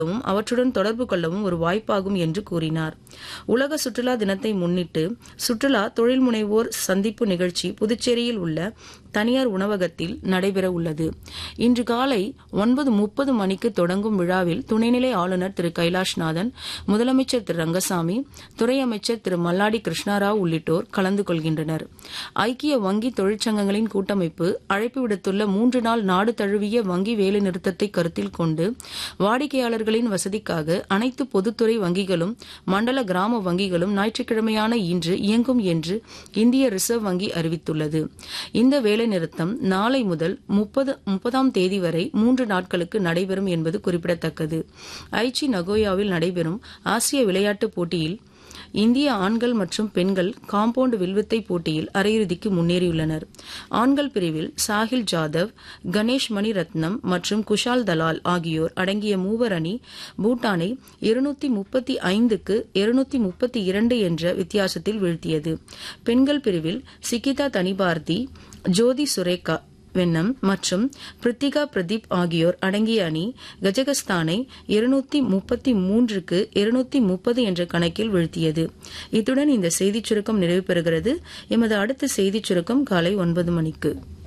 வும் அவற்றுடன் தொடர்பு கொள்ளவும் ஒரு வாய்ப்பாகும் என்று கூறினார் உலக சுற்றுலா தினத்தை முன்னிட்டு சுற்றுலா தொழில் முனைவோர் சந்திப்பு நிகழ்ச்சி புதுச்சேரியில் உள்ள தனியார் உணவகத்தில் நடைபெற உள்ளது இன்று காலை ஒன்பது முப்பது மணிக்கு தொடங்கும் விழாவில் துணைநிலை ஆளுநர் திரு கைலாஷ்நாதன் முதலமைச்சர் திரு ரங்கசாமி துறை அமைச்சர் திரு மல்லாடி கிருஷ்ணாராவ் உள்ளிட்டோர் கலந்து கொள்கின்றனர் ஐக்கிய வங்கி தொழிற்சங்கங்களின் கூட்டமைப்பு அழைப்பு விடுத்துள்ள மூன்று நாள் நாடு தழுவிய வங்கி வேலைநிறுத்தத்தை கருத்தில் கொண்டு வாடிக்கையாளர்களின் வசதிக்காக அனைத்து பொதுத்துறை வங்கிகளும் மண்டல கிராம வங்கிகளும் ஞாயிற்றுக்கிழமையான இன்று இயங்கும் என்று இந்திய ரிசர்வ் வங்கி அறிவித்துள்ளது இந்த வேலைநிறுத்தம் நாளை முதல் முப்பது முப்பதாம் தேதி வரை மூன்று நாட்களுக்கு நடைபெறும் என்பது குறிப்பிடத்தக்கது ஐச்சி நகோயாவில் நடைபெறும் ஆசிய விளையாட்டுப் போட்டியில் இந்திய ஆண்கள் மற்றும் பெண்கள் காம்பவுண்ட் வில்வித்தை போட்டியில் அரையிறுதிக்கு முன்னேறியுள்ளனர் ஆண்கள் பிரிவில் சாஹில் ஜாதவ் கணேஷ் மணிரத்னம் மற்றும் குஷால் தலால் ஆகியோர் அடங்கிய மூவர் அணி பூட்டானை இருநூத்தி முப்பத்தி ஐந்துக்கு இருநூத்தி முப்பத்தி இரண்டு என்ற வித்தியாசத்தில் வீழ்த்தியது பெண்கள் பிரிவில் சிகிதா தனிபார்த்தி ஜோதி சுரேகா வென்னம் மற்றும் பிரித்திகா பிரதீப் ஆகியோர் அடங்கிய அணி கஜகஸ்தானை இருநூத்தி முப்பத்தி மூன்றுக்கு இருநூத்தி முப்பது என்ற கணக்கில் வீழ்த்தியது இத்துடன் இந்த செய்திச் சுருக்கம் நிறைவு பெறுகிறது எமது அடுத்த செய்திச் சுருக்கம் காலை ஒன்பது மணிக்கு